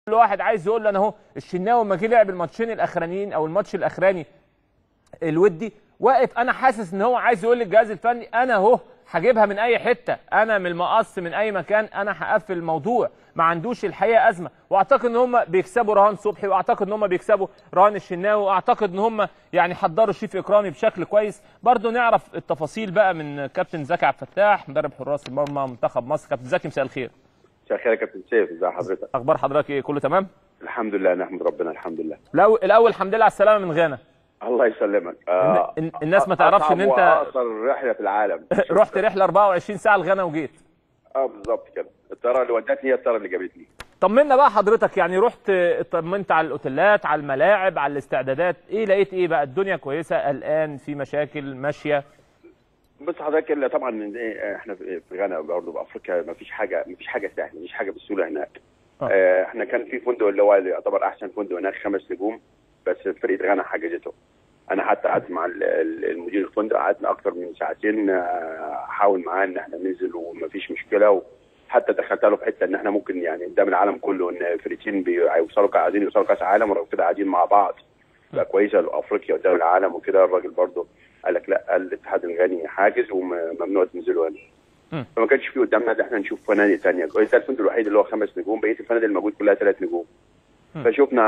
كل واحد عايز يقول له انا اهو الشناوي لما جه لعب الماتشين الاخرانيين او الماتش الاخراني الودي واقف انا حاسس ان هو عايز يقول للجهاز الفني انا اهو هجيبها من اي حته انا من المقص من اي مكان انا هقفل الموضوع ما عندوش الحقيقه ازمه واعتقد ان هم بيكسبوا رهان صبحي واعتقد ان هم بيكسبوا رهان الشناوي واعتقد ان هم يعني حضروا شريف اكرامي بشكل كويس برضو نعرف التفاصيل بقى من كابتن زكي عبد الفتاح مدرب حراس المرمى منتخب مصر كابتن زكي مساء الخير مساء الخير يا كابتن سيف ازي حضرتك اخبار حضرتك ايه كله تمام الحمد لله نحمد ربنا الحمد لله الاول الاول الحمد لله على السلامه من غانا الله يسلمك آه الناس ما تعرفش ان انت اقصر رحله في العالم رحت رحله 24 ساعه لغانا وجيت اه بالظبط كده الطياره اللي ودتني هي الطياره اللي جابتني طمنا بقى حضرتك يعني رحت طمنت على الاوتيلات على الملاعب على الاستعدادات ايه لقيت ايه بقى الدنيا كويسه الان في مشاكل ماشيه بص حضرتك طبعا احنا في غانا برضه بافريقيا ما فيش حاجه ما فيش حاجه سهله مفيش حاجه بالسهوله هناك آه. احنا كان في فندق اللي هو يعتبر احسن فندق هناك خمس نجوم بس فرقه غانا حجزته انا حتى قعدت مع المدير الفندق قعدنا اكتر من ساعتين احاول معاه ان احنا ننزل ومفيش مشكله وحتى دخلت له في حته ان احنا ممكن يعني قدام العالم كله ان فرقتين هيوصلوا عايزين يوصلوا كاس عالم ورغم كده قاعدين مع بعض تبقى كويسه لافريقيا قدام العالم وكده الراجل برضه قال لك لا الاتحاد الغني حاجز وممنوع تنزلوا هنا فما كانش في قدامنا ان احنا نشوف فنادق ثانيه كويس الفندق الوحيد اللي هو خمس نجوم بقيه الفنادق الموجود كلها ثلاث نجوم فشفنا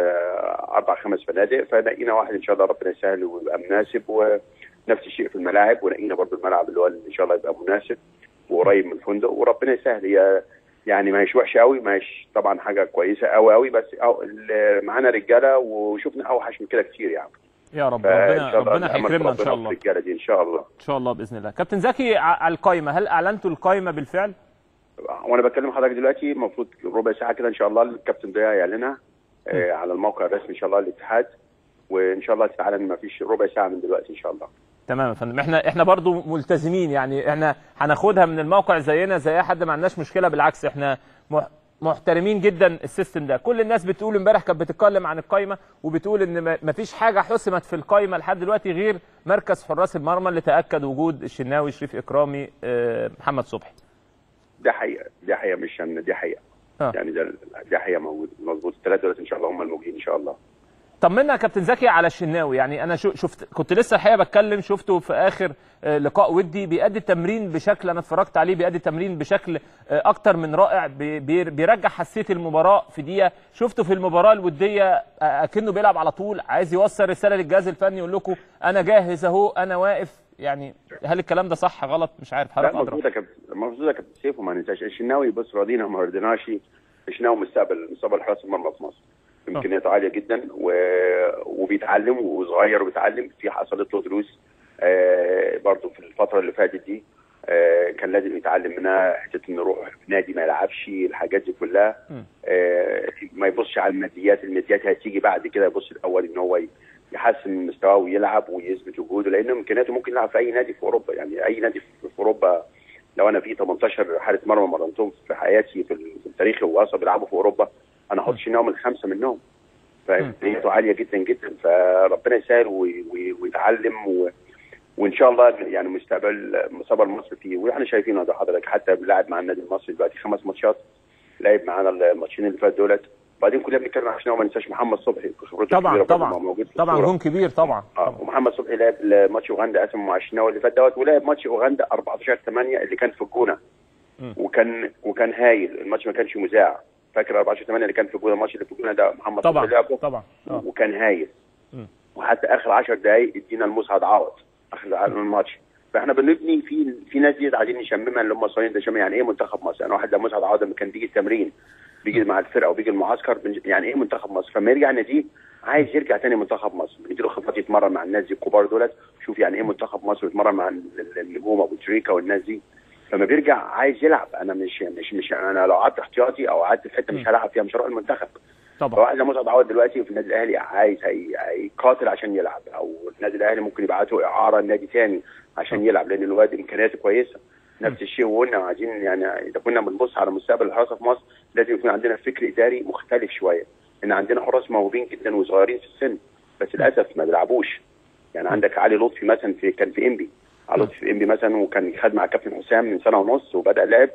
اربع خمس فنادق فلقينا واحد ان شاء الله ربنا يسهل ويبقى مناسب ونفس الشيء في الملاعب ولقينا برضه الملعب اللي هو ان شاء الله يبقى مناسب وقريب من الفندق وربنا يسهل هي يعني ما هيش وحشه قوي ما هيش طبعا حاجه كويسه قوي قوي بس أو معانا رجاله وشفنا اوحش من كده كتير يعني يا رب ربنا ربنا هيكرمنا ان شاء الله الرجاله دي ان شاء الله ان شاء الله باذن الله كابتن زكي على القايمه هل اعلنتوا القايمه بالفعل وانا بكلم حضرتك دلوقتي المفروض ربع ساعه كده ان شاء الله الكابتن ضياء يعلنها آه على الموقع الرسمي ان شاء الله للاتحاد وان شاء الله تتعلن ما فيش ربع ساعه من دلوقتي ان شاء الله تمام يا فندم احنا احنا برضو ملتزمين يعني احنا هناخدها من الموقع زينا زي اي حد ما عندناش مشكله بالعكس احنا محترمين جدا السيستم ده كل الناس بتقول امبارح كانت بتتكلم عن القايمه وبتقول ان ما فيش حاجه حسمت في القايمه لحد دلوقتي غير مركز حراس المرمى اللي تاكد وجود الشناوي شريف اكرامي محمد صبحي ده حقيقه دي حقيقه مش دي حقيقه آه. يعني ده دي حقيقه موجود مظبوط الثلاثه دلوقتي ان شاء الله هم الموجودين ان شاء الله طمنا يا كابتن زكي على الشناوي يعني انا شفت كنت لسه الحقيقه بتكلم شفته في اخر لقاء ودي بيأدي التمرين بشكل انا اتفرجت عليه بيأدي التمرين بشكل اكتر من رائع بيرجع حساسيه المباراه في دقيقه شفته في المباراه الوديه اكنه بيلعب على طول عايز يوصل رساله للجهاز الفني يقول لكم انا جاهز اهو انا واقف يعني هل الكلام ده صح غلط مش عارف حضرتك مظبوط يا كابتن مظبوط يا كابتن سيف وما ننساش الشناوي بص راضينا ما رضيناش الشناوي مستقبل مستقبل حراس المرمى في مصر امكانياته عاليه جدا و... وبيتعلم وصغير وبيتعلم في حصلت له دروس آه برضه في الفتره اللي فاتت دي آه كان لازم يتعلم منها حته انه يروح نادي ما يلعبش الحاجات دي كلها آه ما يبصش على الماديات الماديات هتيجي بعد كده يبص الاول ان هو يحسن من مستواه ويلعب ويثبت وجوده لان امكانياته ممكن يلعب في اي نادي في اوروبا يعني اي نادي في اوروبا لو انا في 18 حارس مرمى مرنتهم في حياتي في التاريخ واصلا بيلعبوا في اوروبا انا احط شناوي من خمسه منهم فامكانياته عاليه جدا جدا فربنا يسهل ويتعلم و... وان شاء الله يعني مستقبل مستقبل مصر فيه واحنا شايفين ده حضرتك حتى لاعب مع النادي المصري دلوقتي خمس ماتشات لعب معانا الماتشين اللي فات دولت وبعدين كلنا بنتكلم عن شناوي ما ننساش محمد صبحي خبرته طبعا طبعا موجود في طبعا جون كبير طبعا اه ومحمد صبحي لعب ماتش اوغندا اسمه مع الشناوي اللي فات دوت ولعب ماتش اوغندا 14 8 اللي كان في الجونه وكان وكان هايل الماتش ما كانش مذاع فاكر 14 8 اللي كان في الجونه الماتش اللي في الجونه ده محمد طبعا لعبه طبعا آه. وكان هايل وحتى اخر 10 دقائق ادينا المسعد عوض اخر الماتش فاحنا بنبني في في ناس دي عايزين نشممها اللي هم صايمين ده شمم يعني ايه منتخب مصر انا واحد ده مسعد عوض لما كان بيجي التمرين بيجي مع الفرقه وبيجي المعسكر يعني ايه منتخب مصر فما يرجع ناديه عايز يرجع تاني منتخب مصر بنديله خطوات يتمرن مع الناس دي الكبار دولت شوف يعني ايه منتخب مصر ويتمرن مع النجوم ابو تريكا والناس دي فما بيرجع عايز يلعب انا مش مش مش انا لو قعدت احتياطي او قعدت في حته مش هلعب فيها مش هروح المنتخب طبعا فواحد زي مسعد عوض دلوقتي في النادي الاهلي عايز هيقاتل عشان يلعب او النادي الاهلي ممكن يبعته اعاره لنادي ثاني عشان يلعب لان الواد امكانياته كويسه نفس الشيء وقلنا عايزين يعني اذا كنا بنبص على مستقبل الحراسه في مصر لازم يكون عندنا فكر اداري مختلف شويه ان عندنا حراس موهوبين جدا وصغيرين في السن بس للاسف ما بيلعبوش يعني عندك علي لطفي مثلا في كان في انبي علي لطفي في انبي مثلا وكان خد مع كابتن حسام من سنه ونص وبدا لعب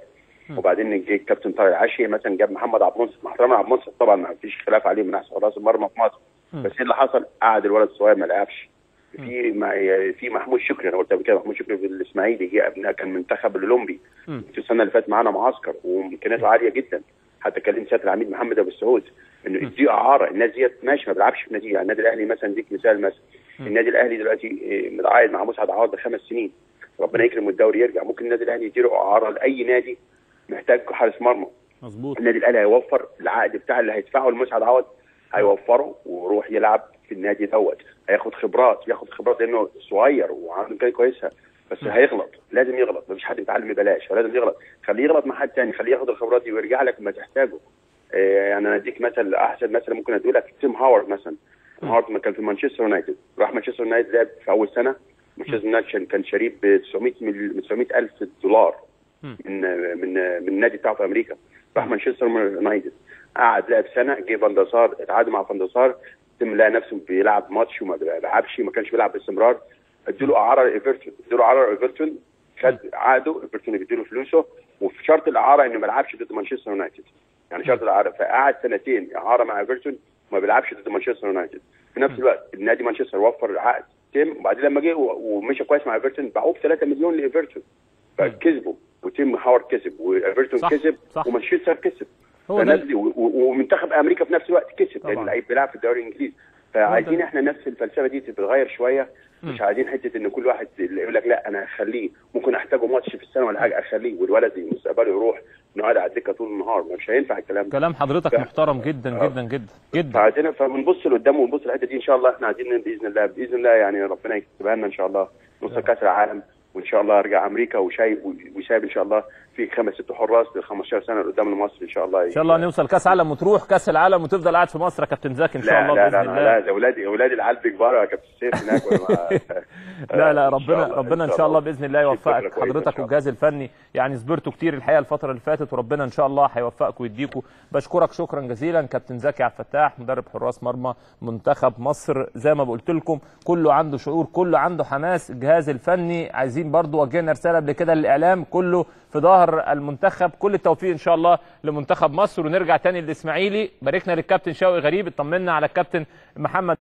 وبعدين جه الكابتن طارق العشي مثلا جاب محمد عبد المنصف مع احترامي عبد المنصف طبعا ما فيش خلاف عليه من احسن حراس المرمى في مصر بس ايه اللي حصل؟ قعد الولد الصغير ما لعبش في مع في محمود شكري انا قلت قبل كده محمود شكري في الاسماعيلي جه قبلها كان منتخب الاولمبي في السنه اللي فاتت معانا معسكر وامكانياته عاليه جدا حتى كلم سياده العميد محمد ابو السعود انه دي اعاره الناس ديت ماشي ما بيلعبش في نادي يعني النادي الاهلي مثلا ديك مثال مثلا النادي الاهلي دلوقتي إيه، متعاقد مع مسعد عوض بخمس سنين ربنا يكرم الدوري يرجع ممكن النادي الاهلي يديله اعاره لاي نادي محتاج حارس مرمى مظبوط النادي الاهلي هيوفر العقد بتاع اللي هيدفعه لمسعد عوض هيوفره ويروح يلعب في النادي دوت هياخد خبرات بياخد خبرات لانه صغير وعنده امكانيات كويسه بس هيغلط لازم يغلط مفيش حد بيتعلم ببلاش فلازم يغلط خليه يغلط مع حد تاني خليه ياخد الخبرات دي ويرجع لك لما تحتاجه آه، يعني انا اديك مثل احسن مثل ممكن اديه لك تيم هاورد مثلا تيم هاورد لما كان في مانشستر يونايتد راح مانشستر يونايتد لعب في اول سنه مانشستر يونايتد كان شريك ب 900 مل... 900 الف دولار من من من النادي بتاعه في امريكا راح مانشستر يونايتد قعد لعب سنه جه فان der سار اتعادل مع فان der سار تم لقى نفسه بيلعب ماتش وما بيلعبش ما كانش بيلعب باستمرار ادوا له اعاره لايفرتون ادوا له اعاره لايفرتون خد عقده ايفرتون بيديله فلوسه وفي شرط الاعاره انه ما يلعبش ضد مانشستر يونايتد يعني شرط الاعاره فقعد سنتين اعاره مع ايفرتون وما بيلعبش ضد مانشستر يونايتد في نفس الوقت النادي مانشستر وفر عقد تيم وبعدين لما جه و- ومشى كويس مع ايفرتون باعوه ب 3 مليون لايفرتون فكسبوا وتيم هاورد كسب وايفرتون صح، كسب صح. ومانشستر كسب هو فالناس ده دي و- و- ومنتخب امريكا في نفس الوقت كسب طبعاً. لان اللعيب بيلعب في الدوري الانجليزي فعايزين ده. احنا نفس الفلسفه دي تتغير شويه مش عايزين حته ان كل واحد اللي يقول لك لا انا هخليه ممكن احتاجه ماتش في السنه ولا حاجه اخليه والولد مستقبله يروح نقعد على الدكه طول النهار مش هينفع الكلام ده كلام حضرتك ف- محترم جدا جدا جدا جدا فعايزين فبنبص لقدام ونبص للحته دي ان شاء الله احنا عايزين باذن الله باذن الله يعني ربنا يكتبها لنا ان شاء الله نوصل كاس العالم وان شاء الله ارجع امريكا وشايب وشايب ان شاء الله في خمس ست حراس ل 15 سنه قدام لمصر ان شاء الله ان شاء الله نوصل كاس عالم وتروح كاس العالم وتفضل قاعد في مصر يا كابتن زكي ان شاء لا الله لا باذن لا الله لا ده اولادي اولادي العيال كبار يا كابتن سيف هناك ولا لا لا إن شاء ربنا الله، ربنا ان شاء الله باذن الله يوفقك فكرة كويسة إن حضرتك شاء والجهاز الفني يعني صبرتوا كتير الحقيقه الفتره اللي فاتت وربنا ان شاء الله هيوفقكم ويديكم بشكرك شكرا جزيلا كابتن زكي عبد الفتاح مدرب حراس مرمى منتخب مصر زي ما قلت لكم كله عنده شعور كله عنده حماس الجهاز الفني عايزين برضو وجهنا رساله قبل كده للاعلام كله في ظهر المنتخب كل التوفيق ان شاء الله لمنتخب مصر ونرجع تاني للاسماعيلي باركنا للكابتن شوقي غريب اطمنا على الكابتن محمد